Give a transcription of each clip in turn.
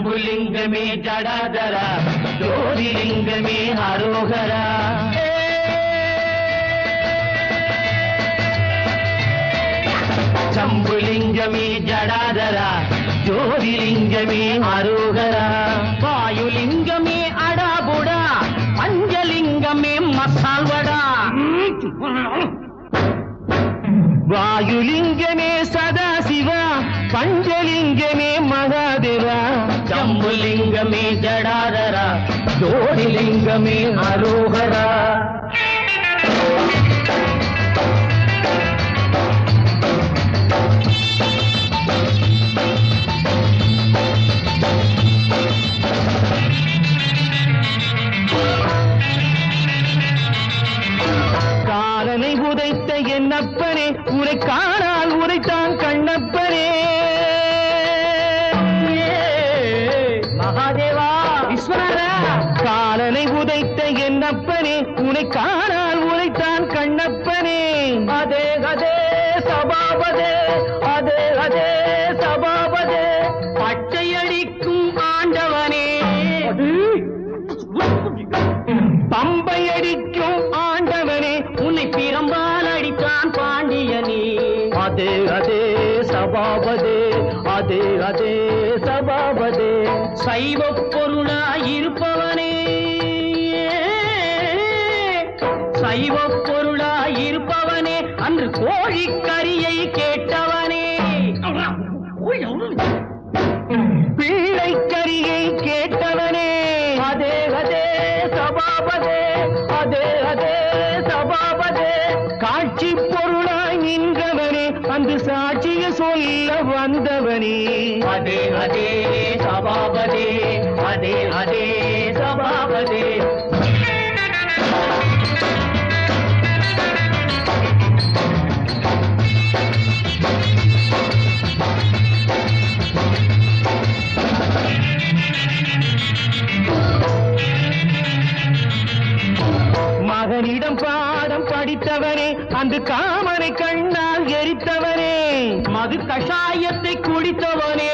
ஜம்புலிங்கமே ஜடாதரா ஜோதிலிங்கமே அரோகரா ஜம்புலிங்கமே ஜடாதரா ஜோதிலிங்கமே அரோகரா வாயுலிங்கமே அடாபுடா பஞ்சலிங்கமே மசால்வடா வாயுலிங்கமே சதாசிவா பஞ்சலிங்கமே மகாதேவா ஜம்புலிங்கமே ஜடாதரா ஜோதிலிங்கமே அரோகரா காலனை உதைத்த என்னப்பனே உரை காணால் உரைத்தான் கண்ணப்பனே மகாதேவா விஸ்வநாதா காலனை உதைத்த என்னப்பனே உனை காணால் உரைத்தான் கண்ணப்பனே அதே அதே சபாபதே அதே அதே சபாபதே பச்சையடிக்கும் ஆண்டவனே பம்பை அடிக்கும் ஆண்டவனே உன்னை பிரம்பால் அடித்தான் பாண்டியனே அதே அதே சபாபதே அதே அதே சபாபதே சைவ பொருளாய் இருப்பவனே சைவ பொருளாய் இருப்பவனே அன்று கோழிக்கரியை கேட்டவனே பிள்ளைக்கரியை கேட்டவனே அதே அதே சபாபதே அதே அதே சபாபதே காட்சி பொருளாய் நின்றவனே அந்த சாட்சிய சொல்ல வந்தவனே அதே அதே சபாபதே அதே அதே சபாபதே மகனிடம் பாடம் படித்தவனே அந்த காமனை கண்ணால் எரித்தவனே மது கஷாயத்தை குடித்தவனே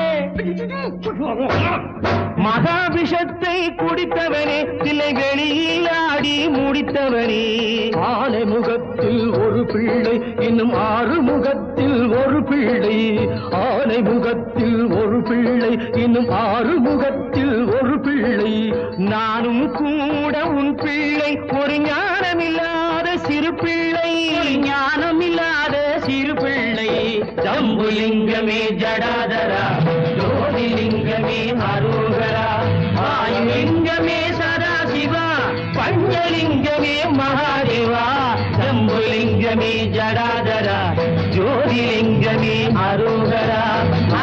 மகாபிஷத்தை குடித்தவனே தில்லை வெளியில் ஆடி முடித்தவனே ஆலை முகத்தில் ஒரு பிள்ளை இன்னும் ஆறு முகத்தில் ஒரு பிள்ளை ஆலை முகத்தில் ஒரு பிள்ளை இன்னும் ஆறு முகத்தில் ஒரு பிள்ளை நானும் கூட உன் பிள்ளை ஒரு ஞானமில்லாத சிறு பிள்ளை ஞானமில்லாத சிறு பிள்ளை ஜம்புலிங்கமே ஜடாதரா ஜோதிலிங்கமே அருகரா வாயுலிங்கமே சதாசிவா பஞ்சலிங்கமே மகாதேவா ஜம்புலிங்கமே ஜடாதரா ஜோதிலிங்கமே அருகரா